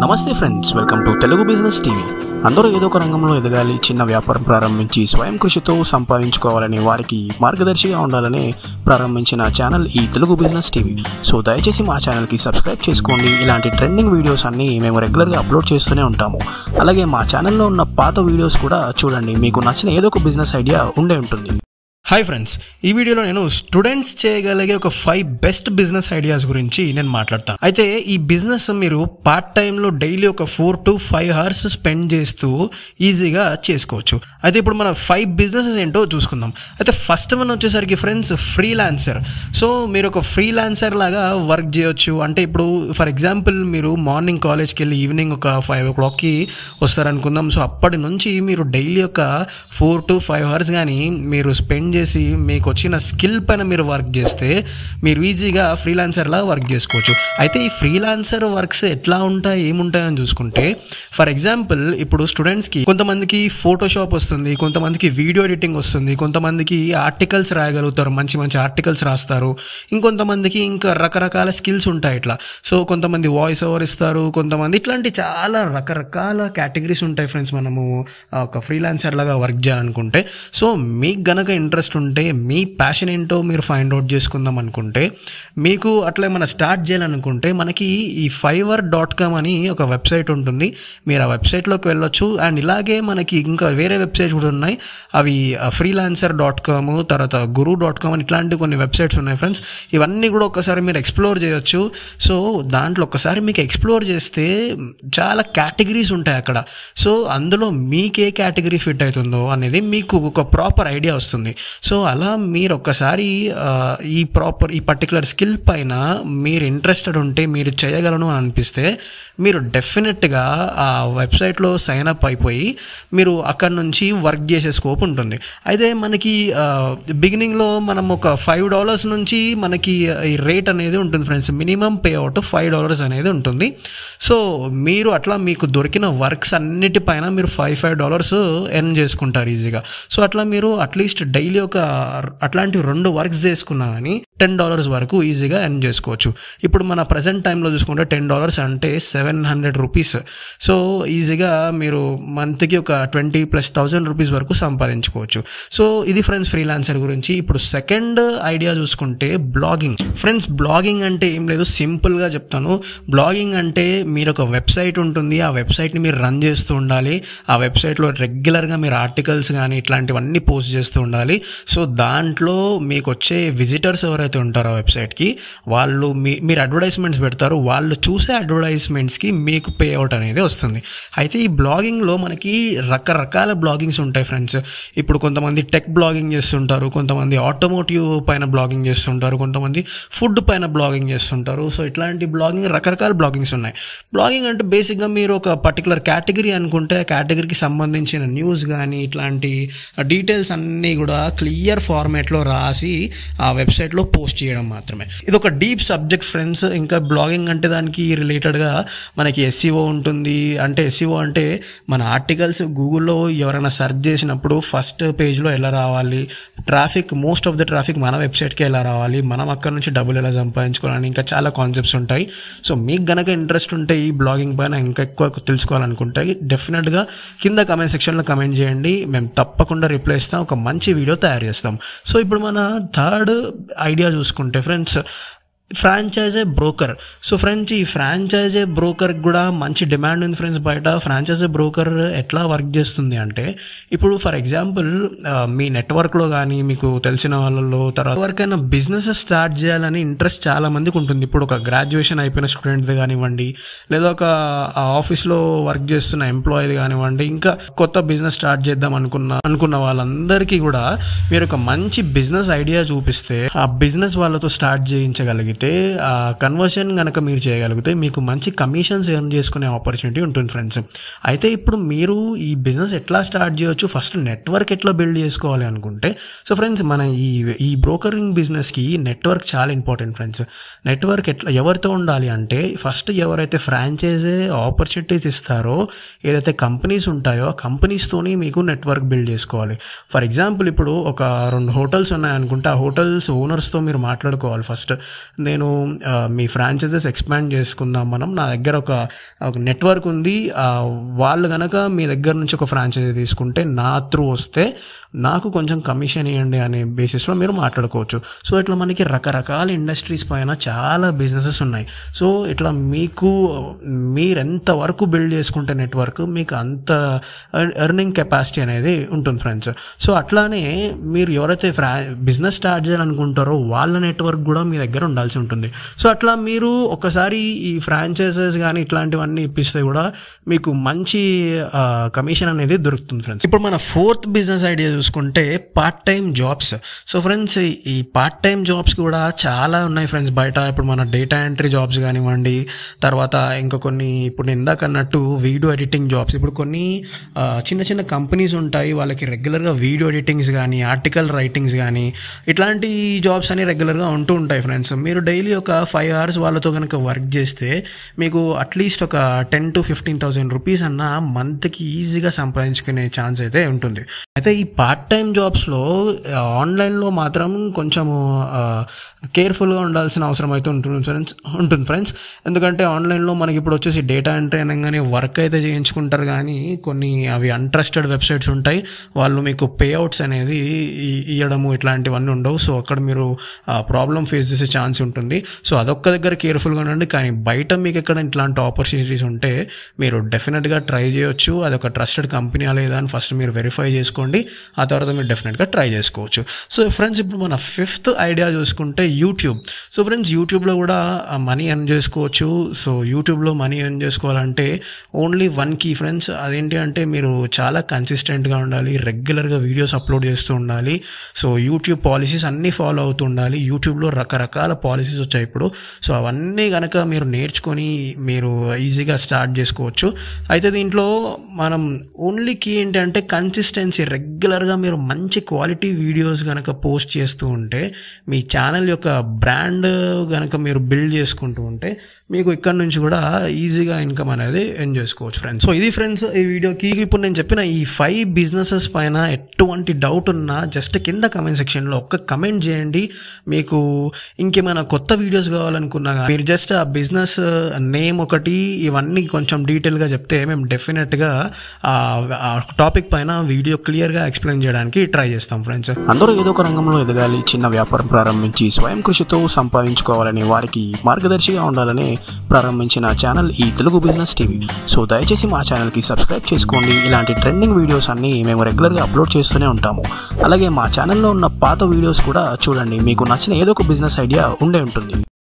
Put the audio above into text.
నమస్తే friends welcome to Telugu business TV అందరూ ఏదో ఒక రంగంలో ఎదగాలి చిన్న వ్యాపారం ప్రారంభించి స్వయం కృషితో సంపాదించుకోవాలని వారికి మార్గదర్శిగా ఉండాలని ప్రారంభించిన ఛానల్ ఈ తెలుగు బిజినెస్ టీవీ సో దయచేసి మా ఛానల్కి సబ్స్క్రైబ్ చేసుకోండి ఇలాంటి ట్రెండింగ్ వీడియోస్ అన్ని మేము రెగ్యులర్గా అప్లోడ్ చేస్తూనే ఉంటాము అలాగే మా ఛానల్లో ఉన్న పాత వీడియోస్ కూడా చూడండి మీకు నచ్చిన ఏదో ఒక బిజినెస్ ఐడియా ఉండే ఉంటుంది హాయ్ ఫ్రెండ్స్ ఈ వీడియోలో నేను స్టూడెంట్స్ చేయగలిగే ఒక ఫైవ్ బెస్ట్ బిజినెస్ ఐడియాస్ గురించి నేను మాట్లాడతాను అయితే ఈ బిజినెస్ మీరు పార్ట్ టైంలో డైలీ ఒక four to five hours spend చేస్తూ ఈజీగా చేసుకోవచ్చు అయితే ఇప్పుడు మన ఫైవ్ బిజినెసెస్ ఏంటో చూసుకుందాం అయితే ఫస్ట్ వన్ వచ్చేసరికి ఫ్రెండ్స్ ఫ్రీలాన్సర్ సో మీరు ఒక ఫ్రీలాన్సర్ లాగా వర్క్ చేయొచ్చు అంటే ఇప్పుడు ఫర్ ఎగ్జాంపుల్ మీరు మార్నింగ్ కాలేజ్కి వెళ్ళి ఈవినింగ్ ఒక ఫైవ్ ఓ క్లాక్కి వస్తారనుకుందాం సో అప్పటి నుంచి మీరు డైలీ ఒక ఫోర్ టు ఫైవ్ అవర్స్ కానీ మీరు స్పెండ్ చేసి మీకు వచ్చిన స్కిల్ పైన మీరు వర్క్ చేస్తే మీరు ఈజీగా ఫ్రీలాన్సర్లా వర్క్ చేసుకోవచ్చు అయితే ఈ ఫ్రీలాన్సర్ వర్క్స్ ఎట్లా ఉంటాయి ఏముంటాయని చూసుకుంటే ఫర్ ఎగ్జాంపుల్ ఇప్పుడు స్టూడెంట్స్కి కొంతమందికి ఫోటోషాప్ వస్తుంది కొంతమందికి వీడియో ఎడిటింగ్ వస్తుంది కొంతమందికి ఆర్టికల్స్ రాయగలుగుతారు మంచి మంచి ఆర్టికల్స్ రాస్తారు ఇంకొంతమందికి ఇంకా రకరకాల స్కిల్స్ ఉంటాయి ఇట్లా సో కొంతమంది వాయిస్ ఓవర్ ఇస్తారు కొంతమంది ఇట్లాంటి చాలా రకరకాల కేటగిరీస్ ఉంటాయి ఫ్రెండ్స్ మనము ఆ, ఒక ఫ్రీలాన్సర్ లాగా వర్క్ చేయాలనుకుంటే సో మీకు గనక ఇంట్రెస్ట్ ఉంటే మీ ప్యాషన్ ఏంటో మీరు ఫైండ్ అవుట్ చేసుకుందాం అనుకుంటే మీకు అట్లా ఏమైనా స్టార్ట్ చేయాలనుకుంటే మనకి ఈ ఫైవర్ డాట్ కామ్ అని ఒక వెబ్సైట్ ఉంటుంది మీరు ఆ వెబ్సైట్లోకి వెళ్ళొచ్చు అండ్ ఇలాగే మనకి ఇంకా వేరే వెబ్సైట్స్ కూడా ఉన్నాయి అవి ఫ్రీలాన్సర్ డాట్ కామ్ తర్వాత గురు డాట్ కామ్ అని ఇట్లాంటి కొన్ని వెబ్సైట్స్ ఉన్నాయి ఫ్రెండ్స్ ఇవన్నీ కూడా ఒకసారి మీరు ఎక్స్ప్లోర్ చేయొచ్చు సో దాంట్లో ఒకసారి మీకు ఎక్స్ప్లోర్ చేస్తే చాలా కేటగిరీస్ ఉంటాయి అక్కడ సో అందులో మీకు ఏ కేటగిరీ ఫిట్ అవుతుందో అనేది మీకు ఒక ప్రాపర్ ఐడియా వస్తుంది సో అలా మీరు ఒక్కసారి ఆ, ఈ ప్రాపర్ ఈ పర్టికులర్ స్కిల్ పైన మీరు ఇంట్రెస్టెడ్ ఉంటే మీరు చేయగలను అని అనిపిస్తే మీరు డెఫినెట్గా ఆ వెబ్సైట్లో సైన్ అప్ అయిపోయి మీరు అక్కడ నుంచి వర్క్ చేసే స్కోప్ ఉంటుంది అయితే మనకి బిగినింగ్లో మనం ఒక ఫైవ్ డాలర్స్ నుంచి మనకి ఈ రేట్ అనేది ఉంటుంది friends minimum pay out five dollars అనేది ఉంటుంది సో మీరు అట్లా మీకు దొరికిన వర్క్స్ అన్నిటిపైన మీరు ఫైవ్ ఫైవ్ డాలర్స్ ఎర్న్ చేసుకుంటారు ఈజీగా సో అట్లా మీరు అట్లీస్ట్ డైలీ ఒక అట్లాంటి రెండు వర్క్స్ చేసుకున్నా కానీ టెన్ డాలర్స్ వరకు ఈజీగా ఎర్న్ చేసుకోవచ్చు ఇప్పుడు మన ప్రజెంట్ టైంలో చూసుకుంటే టెన్ డాలర్స్ అంటే సెవెన్ హండ్రెడ్ రూపీస్ సో ఈజీగా మీరు మంత్కి ఒక ట్వంటీ ప్లస్ థౌజండ్ రూపీస్ వరకు సంపాదించుకోవచ్చు సో ఇది ఫ్రెండ్స్ ఫ్రీలాన్సర్ గురించి ఇప్పుడు సెకండ్ ఐడియా చూసుకుంటే బ్లాగింగ్ ఫ్రెండ్స్ బ్లాగింగ్ అంటే ఏం లేదు సింపుల్గా చెప్తాను బ్లాగింగ్ అంటే మీరు ఒక వెబ్సైట్ ఉంటుంది ఆ వెబ్సైట్ని మీరు రన్ చేస్తూ ఉండాలి ఆ వెబ్సైట్లో రెగ్యులర్గా మీరు ఆర్టికల్స్ కానీ ఇట్లాంటివన్నీ పోస్ట్ చేస్తూ ఉండాలి సో దాంట్లో మీకు వచ్చే విజిటర్స్ ఎవరైతే ఉంటారో ఆ వెబ్సైట్కి వాళ్ళు మీ మీరు అడ్వర్టైజ్మెంట్స్ పెడతారు వాళ్ళు చూసే అడ్వర్టైజ్మెంట్స్కి మీకు పే అవుట్ అనేది వస్తుంది అయితే ఈ బ్లాగింగ్లో మనకి రకరకాల బ్లాగింగ్స్ ఉంటాయి ఫ్రెండ్స్ ఇప్పుడు కొంతమంది టెక్ బ్లాగింగ్ చేస్తుంటారు కొంతమంది ఆటోమోటివ్ పైన బ్లాగింగ్ చేస్తుంటారు కొంతమంది ఫుడ్ పైన బ్లాగింగ్ చేస్తుంటారు సో ఇట్లాంటి బ్లాగింగ్ రకరకాల బ్లాగింగ్స్ ఉన్నాయి బ్లాగింగ్ అంటే బేసిక్గా మీరు ఒక పర్టికులర్ కేటగిరీ అనుకుంటే ఆ కేటగిరీకి సంబంధించిన న్యూస్ కానీ ఇట్లాంటి డీటెయిల్స్ అన్నీ కూడా క్లియర్ ఫార్మేట్లో రాసి ఆ వెబ్సైట్లో పోస్ట్ చేయడం మాత్రమే ఇది ఒక డీప్ సబ్జెక్ట్ ఫ్రెండ్స్ ఇంకా బ్లాగింగ్ అంటే దానికి రిలేటెడ్గా మనకి ఎస్సీఓ ఉంటుంది అంటే ఎస్సీఓ అంటే మన ఆర్టికల్స్ గూగుల్లో ఎవరైనా సెర్చ్ చేసినప్పుడు ఫస్ట్ పేజ్లో ఎలా రావాలి traffic most of the traffic మన వెబ్సైట్కి ఎలా రావాలి మనం అక్కడ నుంచి డబ్బులు ఎలా సంపాదించుకోవాలని ఇంకా చాలా కాన్సెప్ట్స్ ఉంటాయి సో మీకు గనక ఇంట్రెస్ట్ ఉంటే ఈ బ్లాగింగ్ పైన ఇంకా ఎక్కువ తెలుసుకోవాలనుకుంటే డెఫినెట్గా కింద కమెంట్ సెక్షన్లో కమెంట్ చేయండి మేము తప్పకుండా రిప్లై ఇస్తాం ఒక మంచి వీడియో తయారు చేస్తాం సో ఇప్పుడు మన థర్డ్ ఐడియా చూసుకుంటే friends franchise broker so friends ఈ ఫ్రాంచైజే బ్రోకర్ కూడా మంచి డిమాండ్ ఉంది ఫ్రెండ్స్ బయట ఫ్రాంచైజీ బ్రోకర్ ఎట్లా వర్క్ చేస్తుంది అంటే ఇప్పుడు ఫర్ ఎగ్జాంపుల్ మీ నెట్వర్క్లో కానీ మీకు తెలిసిన వాళ్ళలో తర్వాత ఎవరికైనా బిజినెస్ స్టార్ట్ చేయాలని ఇంట్రెస్ట్ చాలా మందికి ఉంటుంది ఇప్పుడు ఒక గ్రాడ్యుయేషన్ అయిపోయిన స్టూడెంట్ది కానివ్వండి లేదా ఒక ఆఫీస్లో వర్క్ చేస్తున్న ఎంప్లాయీది కానివ్వండి ఇంకా కొత్త బిజినెస్ స్టార్ట్ చేద్దాం అనుకున్న అనుకున్న వాళ్ళందరికీ కూడా మీరు ఒక మంచి బిజినెస్ ఐడియా చూపిస్తే ఆ బిజినెస్ వాళ్ళతో స్టార్ట్ చేయించగలిగితే ఆ కన్వర్షన్ కనుక మీరు చేయగలిగితే మీకు మంచి కమిషన్స్ ఎర్న్ చేసుకునే ఆపర్చునిటీ ఉంటుంది ఫ్రెండ్స్ అయితే ఇప్పుడు మీరు ఈ బిజినెస్ ఎట్లా స్టార్ట్ చేయొచ్చు ఫస్ట్ నెట్వర్క్ ఎట్లా బిల్డ్ చేసుకోవాలి అనుకుంటే సో ఫ్రెండ్స్ మన ఈ ఈ బ్రోకరింగ్ బిజినెస్కి నెట్వర్క్ చాలా ఇంపార్టెంట్ ఫ్రెండ్స్ నెట్వర్క్ ఎట్లా ఎవరితో ఉండాలి అంటే ఫస్ట్ ఎవరైతే ఫ్రాంచైజీ ఆపర్చునిటీస్ ఇస్తారో ఏదైతే కంపెనీస్ ఉంటాయో ఆ కంపెనీస్తోని మీకు నెట్వర్క్ బిల్డ్ చేసుకోవాలి ఫర్ ఎగ్జాంపుల్ ఇప్పుడు ఒక రెండు హోటల్స్ ఉన్నాయనుకుంటే ఆ హోటల్స్ ఓనర్స్తో మీరు మాట్లాడుకోవాలి ఫస్ట్ నేను ఆ, మీ ఫ్రాంచైజెస్ ఎక్స్పాండ్ చేసుకుందాం మనం నా దగ్గర ఒక ఒక నెట్వర్క్ ఉంది ఆ, వాళ్ళు కనుక మీ దగ్గర నుంచి ఒక ఫ్రాంచైజీ తీసుకుంటే నా త్రూ వస్తే నాకు కొంచెం కమిషన్ ఇవ్వండి అనే బేసిస్లో మీరు మాట్లాడుకోవచ్చు సో ఇట్లా మనకి రకరకాల ఇండస్ట్రీస్ పైన చాలా బిజినెసెస్ ఉన్నాయి సో ఇట్లా మీకు మీరు ఎంత వరకు బిల్డ్ చేసుకుంటే నెట్వర్క్ మీకు అంత ఎర్నింగ్ కెపాసిటీ అనేది ఉంటుంది ఫ్రెండ్స్ సో అట్లానే మీరు ఎవరైతే ఫ్రా బిజినెస్ స్టార్ట్ చేయాలనుకుంటారో వాళ్ళ నెట్వర్క్ కూడా మీ దగ్గర ఉండాల్సి ఉంటుంది సో అట్లా మీరు ఒకసారి ఈ ఫ్రాంచైజెస్ కానీ ఇట్లాంటివన్నీ ఇప్పిస్తే కూడా మీకు మంచి కమిషన్ అనేది దొరుకుతుంది ఫ్రెండ్స్ ఇప్పుడు మన ఫోర్త్ బిజినెస్ ఐడియా చూసుకుంటే part time jobs so friends ఈ పార్ట్ టైం జాబ్స్ కూడా చాలా ఉన్నాయి ఫ్రెండ్స్ బయట ఇప్పుడు మన డేటా ఎంట్రీ జాబ్స్ కానివ్వండి తర్వాత ఇంకా కొన్ని ఇప్పుడు నేను ఇందాక అన్నట్టు వీడియో ఎడిటింగ్ జాబ్స్ ఇప్పుడు కొన్ని ఆ, చిన్న చిన్న కంపెనీస్ ఉంటాయి వాళ్ళకి రెగ్యులర్గా వీడియో ఎడిటింగ్స్ కానీ ఆర్టికల్ రైటింగ్స్ కానీ ఇట్లాంటి జాబ్స్ అని రెగ్యులర్గా ఉంటూ ఉంటాయి ఫ్రెండ్స్ మీరు డైలీ ఒక ఫైవ్ అవర్స్ వాళ్ళతో కనుక వర్క్ చేస్తే మీకు అట్లీస్ట్ ఒక ten to fifteen thousand rupees అన్న మంత్కి ఈజీగా సంపాదించుకునే ఛాన్స్ అయితే ఉంటుంది అయితే ఈ పార్ట్ టైం జాబ్స్లో ఆన్లైన్లో మాత్రం కొంచెము కేర్ఫుల్గా ఉండాల్సిన అవసరం అయితే ఉంటుంది ఫ్రెండ్స్ ఉంటుంది ఫ్రెండ్స్ ఎందుకంటే ఆన్లైన్లో మనకి ఇప్పుడు వచ్చేసి డేటా ఎంట్రీ అనగానే వర్క్ అయితే చేయించుకుంటారు కానీ కొన్ని అవి అన్ట్రస్టెడ్ వెబ్సైట్స్ ఉంటాయి వాళ్ళు మీకు పే అవుట్స్ అనేది ఇ- ఇవ్వడము ఇట్లాంటివన్నీ ఉండవు సో అక్కడ మీరు ప్రాబ్లం ఫేస్ చేసే ఛాన్స్ ఉంటుంది సో అదొక్క దగ్గర కేర్ఫుల్గా ఉండండి కానీ బయట మీకు ఎక్కడ ఇట్లాంటి ఆపర్చునిటీస్ ఉంటే మీరు డెఫినెట్గా ట్రై చేయొచ్చు అదొక ట్రస్టెడ్ కంపెనీ లేదా అని ఫస్ట్ మీరు వెరిఫై చేసుకోండి ఆ తర్వాత మీరు డెఫినెట్గా ట్రై చేసుకోవచ్చు సో ఫ్రెండ్స్ ఇప్పుడు మన ఫిఫ్త్ ఐడియా చూసుకుంటే యూట్యూబ్ సో ఫ్రెండ్స్ యూట్యూబ్లో కూడా మనీ ఎర్న్ చేసుకోవచ్చు సో యూట్యూబ్లో మనీ ఎర్న్ చేసుకోవాలంటే ఓన్లీ వన్ కీ ఫ్రెండ్స్ అదేంటి అంటే మీరు చాలా కన్సిస్టెంట్గా ఉండాలి రెగ్యులర్గా వీడియోస్ అప్లోడ్ చేస్తూ ఉండాలి సో యూట్యూబ్ పాలసీస్ అన్నీ ఫాలో అవుతూ ఉండాలి యూట్యూబ్లో రకరకాల పాలసీస్ వచ్చాయి ఇప్పుడు సో అవన్నీ కనుక మీరు నేర్చుకొని మీరు ఈజీగా స్టార్ట్ చేసుకోవచ్చు అయితే దీంట్లో మనం ఓన్లీ కీ ఏంటంటే కన్సిస్టెన్సీ రెగ్యులర్గా మీరు మంచి క్వాలిటీ వీడియోస్ కనుక పోస్ట్ చేస్తూ ఉంటే మీ ఛానల్ యొక్క బ్రాండ్ కనుక మీరు బిల్డ్ చేసుకుంటూ ఉంటే మీకు ఇక్కడ నుంచి కూడా ఈజీగా ఇన్కమ్ అనేది ఎర్న్ చేసుకోవచ్చు ఫ్రెండ్స్ సో ఇది ఫ్రెండ్స్ ఈ వీడియోకి ఇప్పుడు నేను చెప్పిన ఈ ఫైవ్ బిజినెసెస్ పైన ఎటువంటి డౌట్ ఉన్నా జస్ట్ కింద కమెంట్ సెక్షన్లో ఒక్క కమెంట్ చేయండి మీకు ఇంకేమైనా కొత్త వీడియోస్ కావాలనుకున్నా కానీ మీరు జస్ట్ ఆ బిజినెస్ నేమ్ ఒకటి ఇవన్నీ కొంచెం డీటెయిల్గా చెప్తే మేము డెఫినెట్గా ఆ టాపిక్ పైన వీడియో క్లియర్గా ఎక్స్ప్లెయిన్ చేయడానికి ట్రై చేస్తాం ఫ్రెండ్స్ అందరూ ఏదో ఒక రంగంలో ఎదగాలి చిన్న వ్యాపారం ప్రారంభించి స్వయం కృషితో సంపాదించుకోవాలని వారికి మార్గదర్శిగా ఉండాలని ప్రారంభించిన ఛానల్ ఈ తెలుగు బిజినెస్ టీవీ సో దయచేసి మా ఛానల్కి సబ్స్క్రైబ్ చేసుకోండి ఇలాంటి ట్రెండింగ్ వీడియోస్ అన్ని మేము రెగ్యులర్గా అప్లోడ్ చేస్తూనే ఉంటాము అలాగే మా ఛానల్లో ఉన్న పాత వీడియోస్ కూడా చూడండి మీకు నచ్చిన ఏదో ఒక బిజినెస్ ఐడియా ఉండే ఉంటుంది